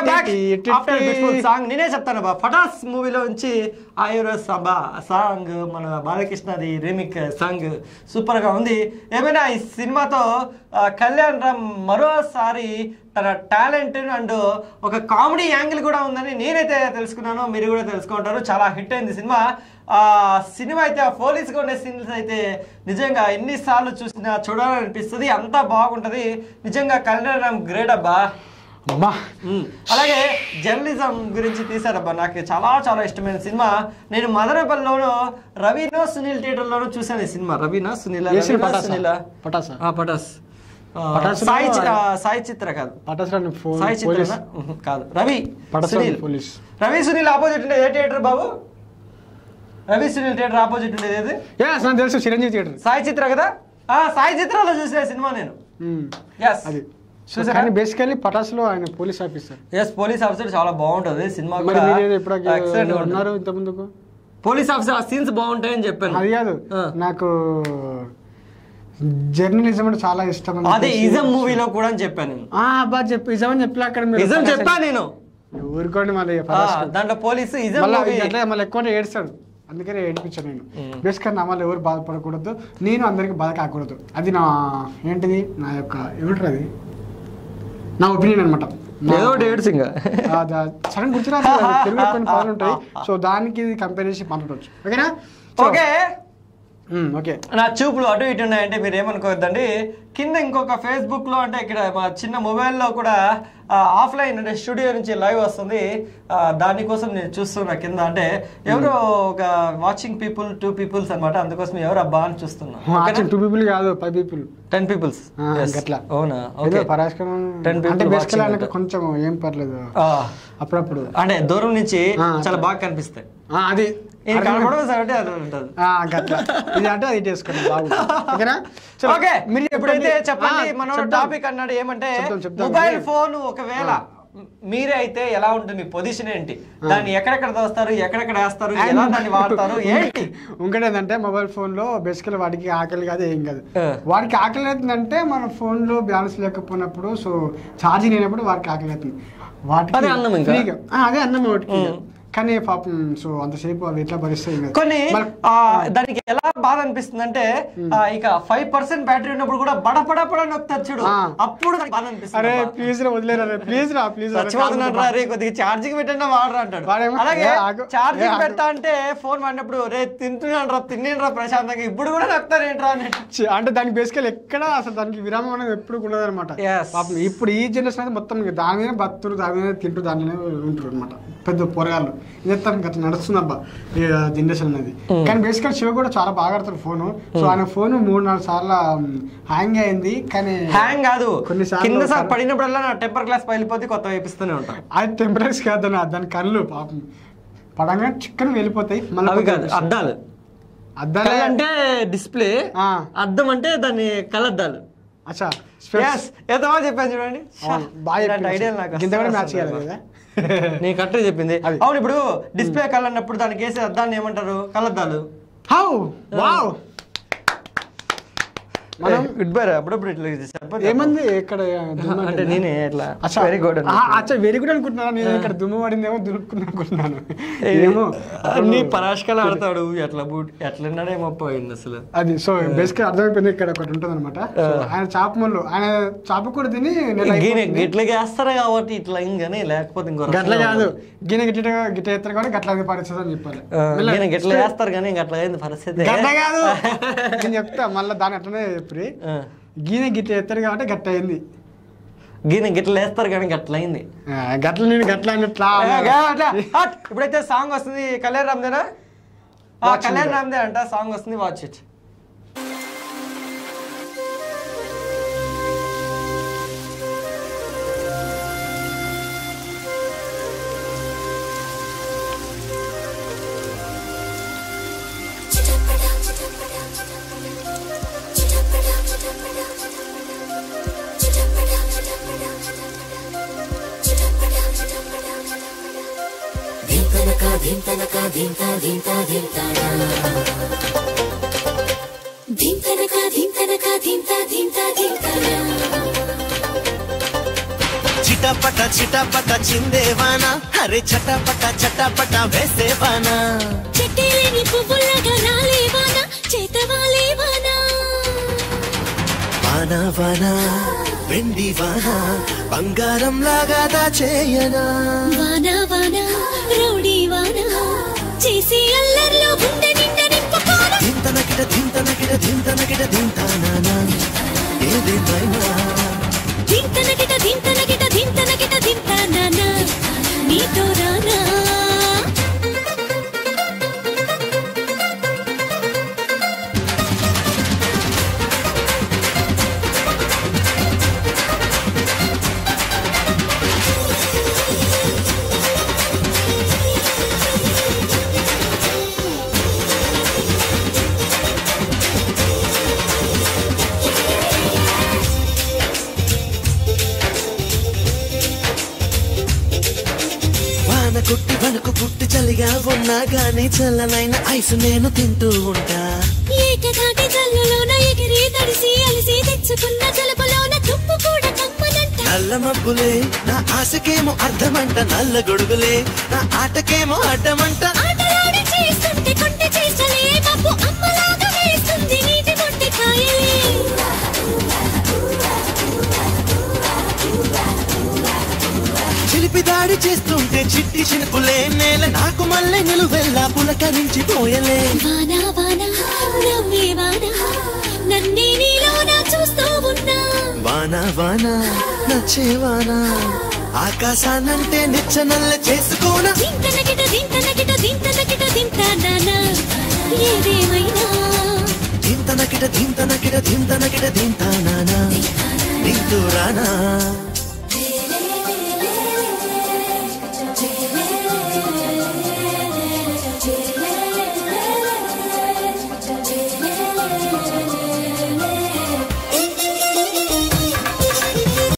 Welcome back tea, tea, after tea. Beautiful song నేనే చెప్తాను బా ఫటాస్ మూవీలో నుంచి ఆయుర సభ సాంగ్ మన బాలకృష్ణది రీమిక్ సాంగ్ సూపర్ గా ఉంది ఏమైనా ఈ సినిమాతో ఆ, కళ్యాణ్ రామ్ మరోసారి తన టాలెంట్ అండ్ ఒక కామెడీ యాంగిల్ కూడా ఉందని నేనైతే తెలుసుకున్నాను మీరు కూడా తెలుసుకుంటారు చాలా హిట్ అయింది సినిమా ఆ సినిమా అయితే ఆ పోలీస్గా ఉండే సీన్స్ అయితే నిజంగా ఎన్నిసార్లు చూసినా చూడాలనిపిస్తుంది అంతా బాగుంటది నిజంగా కళ్యాణ్ రామ్ గ్రేట్ అబ్బా అమ్మా మ్మ్. అలాగే జర్నలిజం గురించి తీశారబ్బా నాకు చాలా చాలా ఇష్టమైన సినిమా నేను మదనపల్లిలోనూ రవీనో సునీల్ థియేటర్లోనూ చూశాను ఈ సినిమా రవీనా సునీల ఏ సినిమా? రవీనా, పటాసా? సునీలా? పటాసా? ఆ, పటాస్ ఆ, పటాసులో సాయి చి- ఆయన- ఆ, సాయి చిత్ర కాదు పటాసురాని ఫోన్ సాయి చిత్ర పోలీస్ కాదు రవి పటాసురాని సునీల్ పోలీస్ రవి సునీల్ ఆపోజిట్ ఉండేది ఏ థియేటర్ బాబు రవి సునీల్ థియేటర్ ఆపోజిట్ ఉండేది ఏది ఏ నాకు తెలుసు చిరంజీవి థియేటర్ సాయి చిత్ర కదా ఆ సాయి చిత్రాలో చూసిన సినిమా నేను మ్మ్. ఎస్ అది చూసారా? కానీ బేసికలీ పటాసులో ఆయన police officer yes police officer చాలా బాగుంటది సినిమా మరి కూడా మీరు ఇప్పుడు excellent గా ఉంటుంది. ఉన్నారు ఇంత ముందుకు పోలీస్ ఆఫీసర్ ఆ సీన్స్ బాగుంటాయని చెప్పాను అది కాదు ఆ. నాకు జర్నలిజం అంటే చాలా ఇష్టం అని అదే చెప్పేసి- ఇజం మూవీలో కూడా అని చెప్పాను నేను ఆ, అబ్బా చెప్పు ఇజం అని చెప్పి అక్కడ మీరు ఇజం చెప్పా నేను ఊరుకోండి మళ్ళీ ఆ, పటాసు. దాంట్లో పోలీసు ఇజం మళ్ళీ మూవీ అట్లా మళ్ళీ ఎక్కువ ఏడ్చాడు అందుకనే ఏడిపించాను నేను బేసిక్గా నా వల్ల ఎవరు బాధపడకూడదు నేను అందరికి బాధ కాకూడదు అది నా ఏంటిది నా యొక్క ఏమంటారు అది నా ఒపీనియన్ అనమాట ఏదో డేట్ సింగ్ సడన్ గుర్తురాదు తెలుగులో కొన్ని పదాలు ఉంటాయి సో దానికి కంపేర్ చేసి మాట్లాడవచ్చు ఓకేనా ఓకే ఉమ్, ఓకే నా చూపులు అటు ఇటు ఉన్నాయంటే మీరు ఏమనుకోవద్దండి కింద ఇంకొక ఫేస్బుక్ లో అంటే ఇక్కడ మా చిన్న మొబైల్లో కూడా ఆఫ్లైన్ అంటే స్టూడియో నుంచి లైవ్ వస్తుంది ఆ, దానికోసం నేను చూస్తున్నా కింద అంటే ఎవరో ఒక వాచింగ్ పీపుల్ టూ పీపుల్స్ అన్నమాట అందుకోసం ఎవరు అబ్బా అని చూస్తున్నా టూ పీపుల్ కాదు ఫైవ్ పీపుల్ టెన్ పీపుల్స్ గట్లా అవునా ఏదో ఓకే పరాస్కరం Ten people అంటే బేసికల్ watching ఆయనకు అంట. కొంచెం ఏం పర్లేదు ఆ, అప్పుడప్పుడు అంటే దూరం నుంచి ఆ, చాలా బాగా కనిపిస్తాయి ఆ, అది ఇది కనపడదు కాబట్టి అది ఉంటుంది ఆ, గట్లా ఇది అంటే అది చేసుకోండి బాగుంది ఓకేనా చలో, ఓకే మీరు ఇప్పుడైతే చెప్పండి. చెప్పండి ఆ, మన చెప్తాం. టాపిక్ అన్నాడు ఏమంటే చెప్తాం, చెప్తాం. మొబైల్ ఫోన్ ఒకవేళ మీరే అయితే ఎలా ఉంటుంది మీ పొజిషన్ ఏంటి దాన్ని ఎక్కడెక్కడ దోస్తారు ఎక్కడెక్కడ వేస్తారు ఎలా దాన్ని వాడతారు ఏంటి ఇంకోటి ఏంటంటే మొబైల్ ఫోన్ లో బేసికల్ వాడికి ఆకలి కాదు ఏం కాదు ఆ. వాడికి ఆకలి అవుతుందంటే మన ఫోన్ లో బ్యాలెన్స్ లేకపోయినప్పుడు సో ఛార్జింగ్ లేనప్పుడు వాడికి ఆకలి అవుతుంది వాటికి అదే అన్నం ఇంకా? ఫ్రీగా. ఆ, అదే అన్నం వాటికి ఉం. కానీ పాపం సో అంతసేపు అవి ఎట్లా భరిస్తాయి ఇంకా. కొన్ని మరి- ఆ, దానికి ఎలా బాధ అనిపిస్తుంది అంటే ఇక ఫైవ్ పర్సెంట్ బ్యాటరీ ఉన్నప్పుడు కూడా బడ బడ బడ నొక్కుతారు చూడు ఆ. అప్పుడు దానికి బాధ అనిపిస్తుంది అరే అబ్బా. ప్లీజ్ రా వదిలేరా రే ప్లీజ్ రా ప్లీజ్ రా చచ్చిపోతున్నాడు రా రే కొద్దిగా ఛార్జింగ్ పెట్టండి వాడరా అంటాడు వాడేమో, అలాగే ఏ ఆగు, ఏ ఛార్జింగ్ ఆగు. పెడతా అంటే ఫోన్ వాడినప్పుడు రే తింటున్నాడు రా తినేడు రా ప్రశాంతంగా ఇప్పుడు కూడా నక్కుతారు ఏంట్రా అని చి- అంటే దానికి బేసికల్ ఎక్కడ అసలు దానికి విరామం అనేది ఎప్పుడు ఉండదు అనమాట Yes. పాపం ఇప్పుడు ఈ జనరేషన్ అయితే మొత్తం ఇక దాని మీద బతురు దాని మీద తింటూ దాని మీద ఉంటారు అనమాట పెద్ద పొరగాళ్ళు ఇది అట్లా నడుస్తుంది అబ్బా ఈ జనరేషన్ అనేది కానీ బేసికల్ శివ కూడా చాలా బాగా ఆడతాడు ఫోన్ సో ఆయన ఫోన్ మూడు నాలుగు సార్లు హ్యాంగ్ అయింది కానీ హ్యాంగ్ కాదు కొన్నిసార్లు కింద సార్ కర- పడినప్పుడల్లా నా టెంపర్ గ్లాస్ పగిలిపోతే కొత్త వేపిస్తూనే ఉంటాం అది టెంపరీస్ కాదు దాని దాని కళ్ళు పాపం పడంగా చిక్కన వెళ్ళిపోతాయి అవి మళ్ళీ కాదు అద్దాలు అద్దాలే కళ్ళ అంటే డిస్ప్లే ఆ. అద్దం అంటే దాని కలద్దాలు అచ్చా ఎస్ ఏదో చెప్పాను చూడండి అవును, బాగా ఇలాంటి చెప్పింది. ఐడియాలు నాకు గింత కూడా అస్సలు మ్యాచ్ చేయాలి రావు. కదా నేను కరెక్ట్ చెప్పింది అది. అవును ఇప్పుడు డిస్ప్లే కలర్ అన్నప్పుడు దానికి వేసే అద్దాన్ని ఏమంటారు కలద్దాలు హౌ వావ్ మనం గుడ్ బై అప్పుడప్పుడు ఇట్లా చెప్పదు ఏమంది ఇక్కడ దుమ్ము అంటే పడిందా? నేనే ఇట్లా అచ్చా వెరీ గుడ్ ఆ, అచ్చా వెరీ గుడ్ అనుకుంటున్నాను నేను ఇక్కడ దుమ్ము పడిందేమో దులుపుకున్నా అనుకుంటున్నాను ఏమో అన్ని పరాష్కలు ఆడతాడు ఎట్లా బూట్ ఎట్లా ఉన్నాడేమో పోయింది అసలు అది సో బేసిక్ అర్థమైపోయింది ఇక్కడ ఒకటి ఉంటుంది అనమాట ఆయన చాప ముళ్ళు ఆయన చాప కూడా తిని నెల గీన అయిపోతుంది. గిట్లకి వేస్తారు కాబట్టి ఇట్లా ఇంకని లేకపోతే ఇంకో గట్ల రకంగా కాదు ఉంటుంది. గిన్నె గిట్ట గిట్ట ఎత్తారు కాబట్టి గట్ల అది పరిస్థితి అని చెప్పాలి ఆ, మెల్ల- గీన గిట్ల వేస్తారు కానీ ఇంక అట్లా అయింది పరిస్థితి గట్ల కాదు నేను చెప్తా మళ్ళీ దాని అట్లనే చెప్పి ఆ. గీనె గిట్ట ఎత్తారు కాబట్టి గట్ట అయింది గీన గిట్ల వేస్తారు కానీ గట్ల అయింది ఆ, గట్ల నేను గట్ల అన్నట్లా ఏ, గా, అట్లా. హట్. ఇప్పుడైతే సాంగ్ వస్తుంది కళ్యాణ్ రామ్దేనా ఆ, Watch కళ్యాణ్ it. రామ్దే అంట సాంగ్ వస్తుంది వాచ్ ఇట్ ధింతనక ధింతనక ధింత ధింత ధింతన చిటా చిటాపట చిటాపట చిందేవానా అరే చటాపట చటాపట వేసేవానా చెట్టేలేని పువ్వులాగా రాలేవానా చేతవాలేవానా వానా వానా వెండి వానా బంగారం లాగా దాచేయనా వానా వానా రౌడీ వానా చేసి అల్లర్లో గుండె నిండా నింపుకోనా దింతనకిట దింతనకిట దింతనకిట దింతానా ఏదేమైనా దింతనకిట దింతనకిట దింతనకిట దింతానా నీతో రానా వాన కుట్టి వణుకు పుట్టి చలిగా ఉన్నా గాని చల్లనైన ఐసు నేను తింటూ ఉంటా ఏకధాటి జల్లులోన ఎగిరి తడిసి అలిసి తెచ్చుకున్న జలుబులోన తుప్పు కూడా కమ్మనంట నల్ల మబ్బులే నా ఆశకేమో అర్థమంట నల్ల గొడుగులే నా ఆటకేమో అడ్డమంట ఆటలాడి చేస్తుంటే కొంటె చేసలే మబ్బు అమ్మలాగా వేస్తుంది నీటి మొట్టి కాయలే చిలిపి దాడి చేస్తుంటే చిట్టి చినుకులే నేల నాకు మళ్ళీ నిలువెల్లా పులకరించి పోయలే వానా వానా నవ్వే వానా నన్నే నీలోన చూస్తూ ఉన్నా వాన వాన నచ్చేవానా ఆకాశానంటే నిచ్చనల్ల చేసుకోనా దింతనకిట దింతనకిట దింతనకిట దింతానా ఏదేమైనా దింతనకిట దింతనకిట దింతనకిట దింతానా నీతో రానా